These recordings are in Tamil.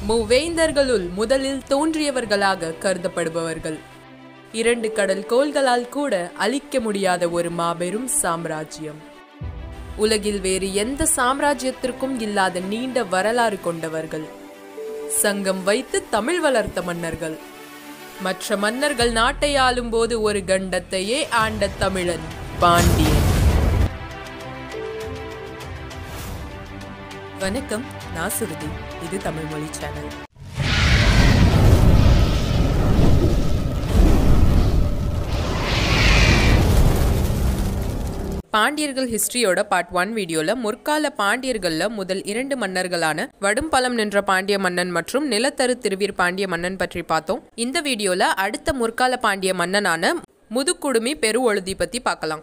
மூவேந்தர்களுள் முதலில் தோன்றியவர்களாக கருதப்படுபவர்கள் இரண்டு கடல் கோள்களால் கூட அழிக்க முடியாத ஒரு மாபெரும் சாம்ராஜ்யம் உலகில் வேறு எந்த சாம்ராஜ்யத்திற்கும் இல்லாத நீண்ட வரலாறு கொண்டவர்கள் சங்கம் வைத்து தமிழ் வளர்த்த மன்னர்கள் மற்ற மன்னர்கள் நாட்டை ஆளும்போது ஒரு கண்டத்தையே ஆண்ட தமிழன் பாண்டியன் வணக்கம் நான் சுருதி இது தமிழ் மொழி சேனல் பாண்டியர்கள் ஹிஸ்டரியோட பார்ட் ஒன் வீடியோல முற்கால பாண்டியர்கள்ல முதல் இரண்டு மன்னர்களான வடும்பலம் நின்ற பாண்டிய மன்னன் மற்றும் நிலத்தரு திருவீர் பாண்டிய மன்னன் பற்றி பார்த்தோம் இந்த வீடியோல அடுத்த முற்கால பாண்டிய மன்னனான முதுக்குடுமி பெருவொழுதி பத்தி பார்க்கலாம்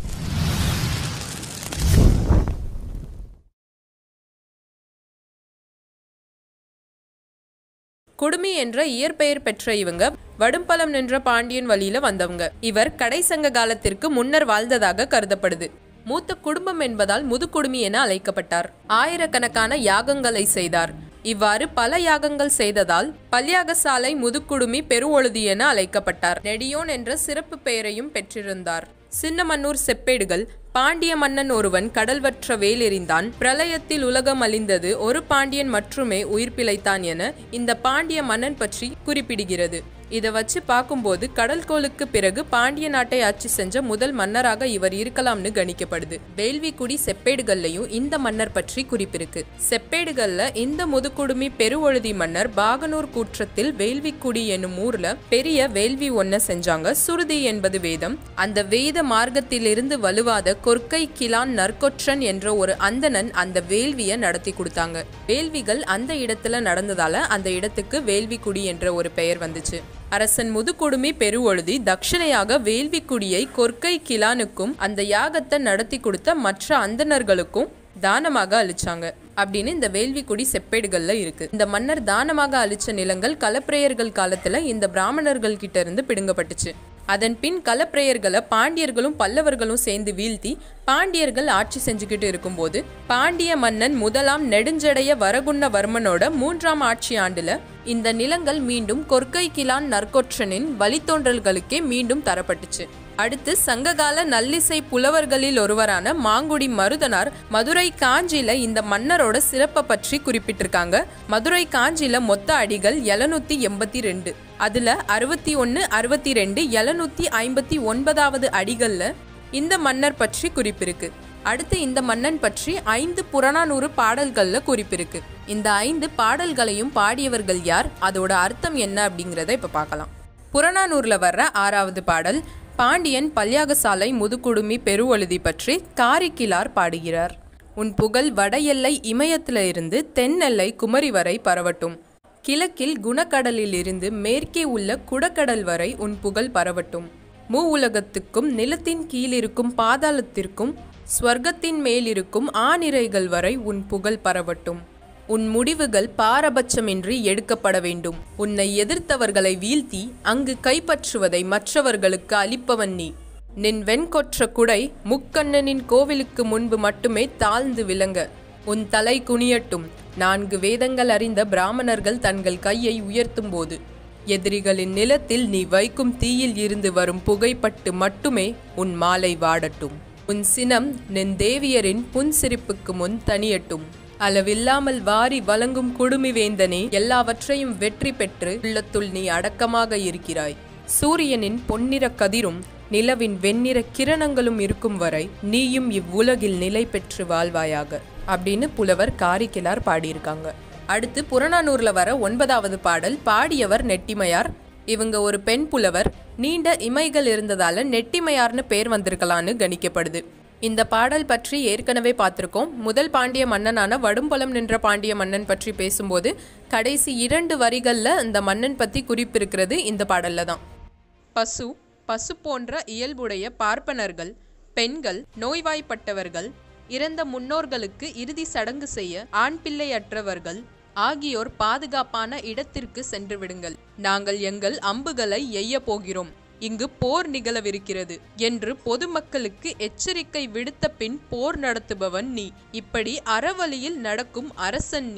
குடுமி என்ற இயற்பெயர் பெற்ற இவங்க வடும்பலம் நின்ற பாண்டியன் வழியில வந்தவங்க இவர் கடைசங்க காலத்திற்கு முன்னர் வாழ்ந்ததாக கருதப்படுது மூத்த குடும்பம் என்பதால் முதுகுடுமி என அழைக்கப்பட்டார் ஆயிரக்கணக்கான யாகங்களை செய்தார் இவ்வாறு பல யாகங்கள் செய்ததால் பல்யாகசாலை முதுக்குடுமி பெருவொழுதி என அழைக்கப்பட்டார் நெடியோன் என்ற சிறப்பு பெயரையும் பெற்றிருந்தார் சின்னமன்னூர் செப்பேடுகள் பாண்டிய மன்னன் ஒருவன் கடல்வற்ற வேலெறிந்தான் பிரளயத்தில் உலகம் அழிந்தது ஒரு பாண்டியன் மட்டுமே உயிர் பிழைத்தான் என இந்த பாண்டிய மன்னன் பற்றி குறிப்பிடுகிறது இதை வச்சு பார்க்கும்போது கடல்கோளுக்கு பிறகு பாண்டிய நாட்டை ஆட்சி செஞ்ச முதல் மன்னராக இவர் இருக்கலாம்னு கணிக்கப்படுது வேள்விக்குடி செப்பேடுகள்லயும் இந்த மன்னர் பற்றி குறிப்பிருக்கு செப்பேடுகள்ல இந்த முதுகுடுமி பெருவொழுதி மன்னர் பாகனூர் கூற்றத்தில் வேள்விக்குடி என்னும் ஊர்ல பெரிய வேள்வி ஒன்ன செஞ்சாங்க சுருதி என்பது வேதம் அந்த வேத மார்க்கத்திலிருந்து வலுவாத கொற்கை கிளான் நற்கொற்றன் என்ற ஒரு அந்தணன் அந்த வேள்வியை நடத்தி கொடுத்தாங்க வேள்விகள் அந்த இடத்துல நடந்ததால அந்த இடத்துக்கு வேள்விக்குடி என்ற ஒரு பெயர் வந்துச்சு அரசன் முதுகுடுமி பெருவொழுதி தட்சிணையாக வேள்விக்குடியை கொற்கை கிளானுக்கும் அந்த யாகத்தை நடத்தி கொடுத்த மற்ற அந்தணர்களுக்கும் தானமாக அழிச்சாங்க அப்படின்னு இந்த வேள்விக்குடி செப்பேடுகள்ல இருக்கு இந்த மன்னர் தானமாக அழிச்ச நிலங்கள் கலப்பிரேயர்கள் காலத்துல இந்த பிராமணர்கள் கிட்ட இருந்து பிடுங்கப்பட்டுச்சு அதன் பின் கலப்பிரேயர்களை பாண்டியர்களும் பல்லவர்களும் சேர்ந்து வீழ்த்தி பாண்டியர்கள் ஆட்சி செஞ்சுக்கிட்டு இருக்கும்போது பாண்டிய மன்னன் முதலாம் நெடுஞ்சடைய வரகுண்ணவர்மனோட மூன்றாம் ஆட்சி ஆண்டுல இந்த நிலங்கள் மீண்டும் கொற்கை கிளான் நற்கொற்றனின் வழித்தோன்றல்களுக்கே மீண்டும் தரப்பட்டுச்சு அடுத்து சங்ககால நல்லிசை புலவர்களில் ஒருவரான மாங்குடி மருதனார் மதுரை காஞ்சியில இந்த மன்னரோட சிறப்பை பற்றி குறிப்பிட்டிருக்காங்க மதுரை காஞ்சியில மொத்த அடிகள் எழுநூத்தி எண்பத்தி ரெண்டு அதுல அறுபத்தி ஒன்னு அறுபத்தி ரெண்டு எழுநூத்தி ஐம்பத்தி ஒன்பதாவது அடிகள்ல இந்த மன்னர் பற்றி குறிப்பிருக்கு அடுத்து இந்த மன்னன் பற்றி ஐந்து புறநானூறு பாடல்கள்ல குறிப்பிருக்கு இந்த ஐந்து பாடல்களையும் பாடியவர்கள் யார் அதோட அர்த்தம் என்ன அப்படிங்கிறத இப்ப பார்க்கலாம் புறநானூர்ல வர்ற ஆறாவது பாடல் பாண்டியன் பல்யாகசாலை முதுகுடுமி பெருவழுதி பற்றி காரிக்கிலார் பாடுகிறார் உன் புகழ் வட எல்லை இமயத்தில இருந்து தென் எல்லை குமரி வரை பரவட்டும் கிழக்கில் குணக்கடலில் இருந்து மேற்கே உள்ள குடக்கடல் வரை உன் புகழ் பரவட்டும் மூ உலகத்துக்கும் நிலத்தின் கீழிருக்கும் பாதாளத்திற்கும் ஸ்வர்க்கத்தின் மேலிருக்கும் ஆநிரைகள் வரை உன் புகழ் பரவட்டும் உன் முடிவுகள் பாரபட்சமின்றி எடுக்கப்பட வேண்டும் உன்னை எதிர்த்தவர்களை வீழ்த்தி அங்கு கைப்பற்றுவதை மற்றவர்களுக்கு அளிப்பவன் நீ நின் வெண்கொற்ற குடை முக்கண்ணனின் கோவிலுக்கு முன்பு மட்டுமே தாழ்ந்து விளங்க உன் தலை குனியட்டும் நான்கு வேதங்கள் அறிந்த பிராமணர்கள் தங்கள் கையை உயர்த்தும் போது எதிரிகளின் நிலத்தில் நீ வைக்கும் தீயில் இருந்து வரும் புகைப்பட்டு மட்டுமே உன் மாலை வாடட்டும் உன் சினம் நின் தேவியரின் புன்சிரிப்புக்கு முன் தனியட்டும் அளவில்லாமல் வாரி வழங்கும் குடுமி வேந்தனே எல்லாவற்றையும் வெற்றி பெற்று உள்ளத்துள் நீ அடக்கமாக இருக்கிறாய் சூரியனின் பொன்னிற கதிரும் நிலவின் வெண்ணிற கிரணங்களும் இருக்கும் வரை நீயும் இவ்வுலகில் நிலை பெற்று வாழ்வாயாக அப்படின்னு புலவர் காரிக்கிலார் பாடியிருக்காங்க அடுத்து புறநானூர்ல வர ஒன்பதாவது பாடல் பாடியவர் நெட்டிமையார் இவங்க ஒரு பெண் புலவர் நீண்ட இமைகள் இருந்ததால நெட்டிமையார்னு பேர் வந்திருக்கலான்னு கணிக்கப்படுது இந்த பாடல் பற்றி ஏற்கனவே பார்த்திருக்கோம் முதல் பாண்டிய மன்னனான வடும்பலம் நின்ற பாண்டிய மன்னன் பற்றி பேசும்போது கடைசி இரண்டு வரிகள்ல இந்த மன்னன் பத்தி குறிப்பிருக்கிறது இந்த பாடல்ல தான் பசு பசு போன்ற இயல்புடைய பார்ப்பனர்கள் பெண்கள் நோய்வாய்ப்பட்டவர்கள் இறந்த முன்னோர்களுக்கு இறுதி சடங்கு செய்ய ஆண் பிள்ளையற்றவர்கள் ஆகியோர் பாதுகாப்பான இடத்திற்கு சென்று விடுங்கள் நாங்கள் எங்கள் அம்புகளை எய்ய போகிறோம் இங்கு போர் நிகழவிருக்கிறது என்று பொதுமக்களுக்கு எச்சரிக்கை விடுத்த பின் போர் நடத்துபவன் நீ இப்படி அறவழியில் நடக்கும் அரசன் நீ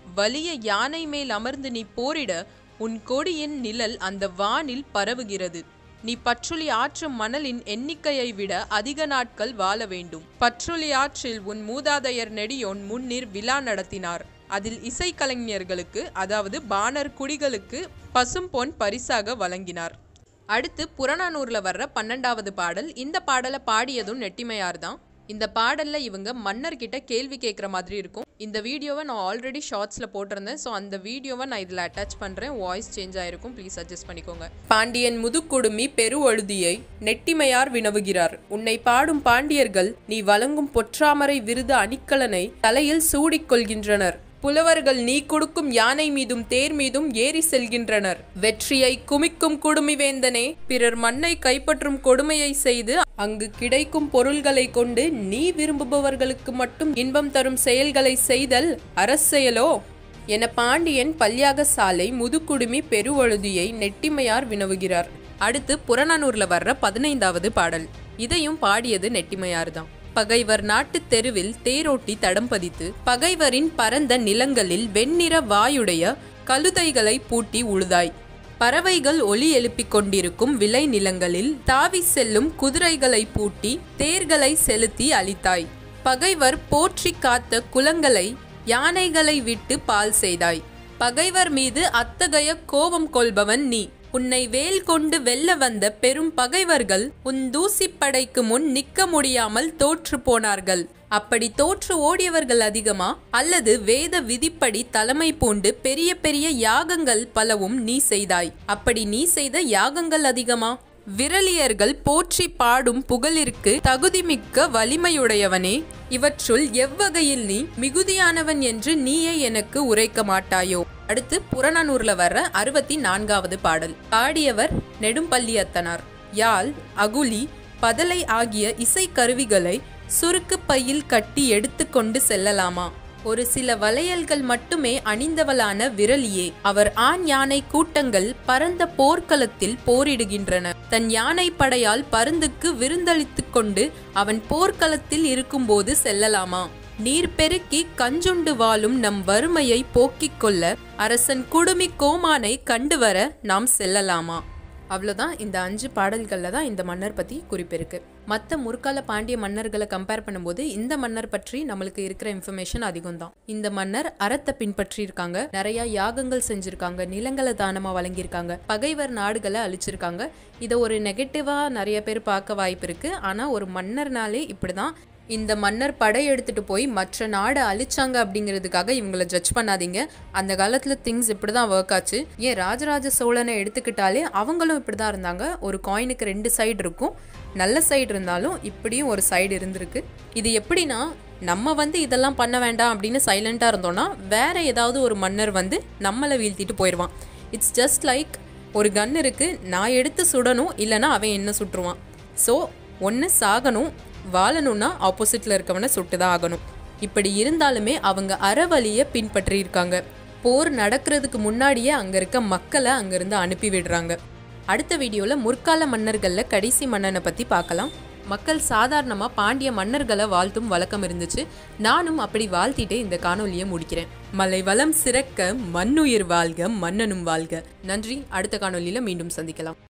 வலிய யானை மேல் அமர்ந்து நீ போரிட உன் கொடியின் நிழல் அந்த வானில் பரவுகிறது நீ பற்றுளி ஆற்றும் மணலின் எண்ணிக்கையை விட அதிக நாட்கள் வாழ வேண்டும் பற்றுளி ஆற்றில் உன் மூதாதையர் நெடியோன் முன்னிர் விழா நடத்தினார் அதில் இசைக்கலைஞர்களுக்கு அதாவது பாணர் குடிகளுக்கு பசும் பொன் பரிசாக வழங்கினார் அடுத்து புறநானூர்ல வர்ற பன்னெண்டாவது பாடல் இந்த பாடலை பாடியதும் நெட்டிமையார் தான் இந்த பாடல்ல இவங்க மன்னர்கிட்ட கேள்வி கேட்குற மாதிரி இருக்கும் இந்த வீடியோவை நான் ஆல்ரெடி ஷார்ட்ஸில் போட்டிருந்தேன் ஸோ அந்த வீடியோவை நான் இதில் அட்டாச் பண்ணுறேன் வாய்ஸ் சேஞ்ச் ஆயிருக்கும் ப்ளீஸ் அட்ஜஸ்ட் பண்ணிக்கோங்க பாண்டியன் முதுக்குடுமி பெருவழுதியை நெட்டிமையார் வினவுகிறார் உன்னை பாடும் பாண்டியர்கள் நீ வழங்கும் பொற்றாமரை விருது அணிக்கலனை தலையில் சூடிக் கொள்கின்றனர் புலவர்கள் நீ கொடுக்கும் யானை மீதும் தேர் மீதும் ஏறி செல்கின்றனர் வெற்றியை குமிக்கும் குடுமி வேந்தனே பிறர் மண்ணை கைப்பற்றும் கொடுமையை செய்து அங்கு கிடைக்கும் பொருள்களை கொண்டு நீ விரும்புபவர்களுக்கு மட்டும் இன்பம் தரும் செயல்களை செய்தல் அரசெயலோ என பாண்டியன் பல்யாக சாலை முதுகுடுமி பெருவழுதியை நெட்டிமையார் வினவுகிறார் அடுத்து புறநானூர்ல வர்ற பதினைந்தாவது பாடல் இதையும் பாடியது நெட்டிமையார் தான் பகைவர் நாட்டுத் தெருவில் தேரோட்டி தடம் பதித்து பகைவரின் பரந்த நிலங்களில் வெண்ணிற வாயுடைய கழுதைகளை பூட்டி உழுதாய் பறவைகள் ஒலி எழுப்பிக் கொண்டிருக்கும் விளை நிலங்களில் தாவி செல்லும் குதிரைகளை பூட்டி தேர்களை செலுத்தி அளித்தாய் பகைவர் போற்றி காத்த குலங்களை யானைகளை விட்டு பால் செய்தாய் பகைவர் மீது அத்தகைய கோபம் கொள்பவன் நீ உன்னை வேல் கொண்டு வெல்ல வந்த பெரும் பகைவர்கள் உன் தூசிப்படைக்கு முன் நிற்க முடியாமல் தோற்று போனார்கள் அப்படி தோற்று ஓடியவர்கள் அதிகமா அல்லது வேத விதிப்படி தலைமை பூண்டு பெரிய பெரிய யாகங்கள் பலவும் நீ செய்தாய் அப்படி நீ செய்த யாகங்கள் அதிகமா விரலியர்கள் போற்றி பாடும் புகழிற்கு தகுதிமிக்க வலிமையுடையவனே இவற்றுள் எவ்வகையில் நீ மிகுதியானவன் என்று நீயே எனக்கு உரைக்க மாட்டாயோ அடுத்து புறநானூர்ல வர்ற அறுபத்தி நான்காவது பாடல் பாடியவர் நெடும்பள்ளி அத்தனார் யாழ் அகுலி பதலை ஆகிய இசை கருவிகளை சுருக்கு பையில் கட்டி எடுத்துக்கொண்டு செல்லலாமா ஒரு சில வளையல்கள் மட்டுமே அணிந்தவளான விரலியே அவர் ஆண் யானை கூட்டங்கள் பரந்த போர்க்களத்தில் போரிடுகின்றன தன் யானை படையால் பருந்துக்கு விருந்தளித்துக் கொண்டு அவன் போர்க்களத்தில் இருக்கும்போது செல்லலாமா நீர் பெருக்கி கஞ்சுண்டு வாழும் நம் வறுமையை போக்கிக் கொள்ள அரசன் குடுமி கோமானை கண்டுவர நாம் செல்லலாமா அவ்வளோதான் இந்த அஞ்சு பாடல்களில் தான் இந்த மன்னர் பற்றி குறிப்பிருக்கு மற்ற முற்கால பாண்டிய மன்னர்களை கம்பேர் பண்ணும்போது இந்த மன்னர் பற்றி நம்மளுக்கு இருக்கிற இன்ஃபர்மேஷன் அதிகம் தான் இந்த மன்னர் அறத்தை பின்பற்றி இருக்காங்க நிறைய யாகங்கள் செஞ்சிருக்காங்க நிலங்களை தானமாக வழங்கியிருக்காங்க பகைவர் நாடுகளை அழிச்சிருக்காங்க இதை ஒரு நெகட்டிவாக நிறைய பேர் பார்க்க வாய்ப்பு இருக்கு ஆனால் ஒரு மன்னர்னாலே இப்படி தான் இந்த மன்னர் படை எடுத்துட்டு போய் மற்ற நாடை அழிச்சாங்க அப்படிங்கிறதுக்காக இவங்கள ஜட்ஜ் பண்ணாதீங்க அந்த காலத்துல திங்ஸ் இப்படி தான் ஒர்க் ஆச்சு ஏன் ராஜராஜ சோழனை எடுத்துக்கிட்டாலே அவங்களும் இப்படி தான் இருந்தாங்க ஒரு காயினுக்கு ரெண்டு சைடு இருக்கும் நல்ல சைடு இருந்தாலும் இப்படியும் ஒரு சைடு இருந்திருக்கு இது எப்படின்னா நம்ம வந்து இதெல்லாம் பண்ண வேண்டாம் அப்படின்னு சைலண்டாக இருந்தோம்னா வேற ஏதாவது ஒரு மன்னர் வந்து நம்மளை வீழ்த்திட்டு போயிடுவான் இட்ஸ் ஜஸ்ட் லைக் ஒரு கன் இருக்கு நான் எடுத்து சுடணும் இல்லைன்னா அவன் என்ன சுட்டுருவான் ஸோ ஒன்று சாகணும் வாழணும்னா ஆப்போசிட்ல இருக்கவனை சுட்டுதான் ஆகணும் இப்படி இருந்தாலுமே அவங்க அறவழியை பின்பற்றி இருக்காங்க போர் நடக்கிறதுக்கு முன்னாடியே அங்க இருக்க மக்களை அங்கிருந்து அனுப்பி விடுறாங்க அடுத்த வீடியோல முற்கால மன்னர்கள்ல கடைசி மன்னனை பத்தி பார்க்கலாம் மக்கள் சாதாரணமா பாண்டிய மன்னர்களை வாழ்த்தும் வழக்கம் இருந்துச்சு நானும் அப்படி வாழ்த்திட்டே இந்த காணொலியை முடிக்கிறேன் மலை வளம் சிறக்க மண்ணுயிர் வாழ்க மன்னனும் வாழ்க நன்றி அடுத்த காணொலியில மீண்டும் சந்திக்கலாம்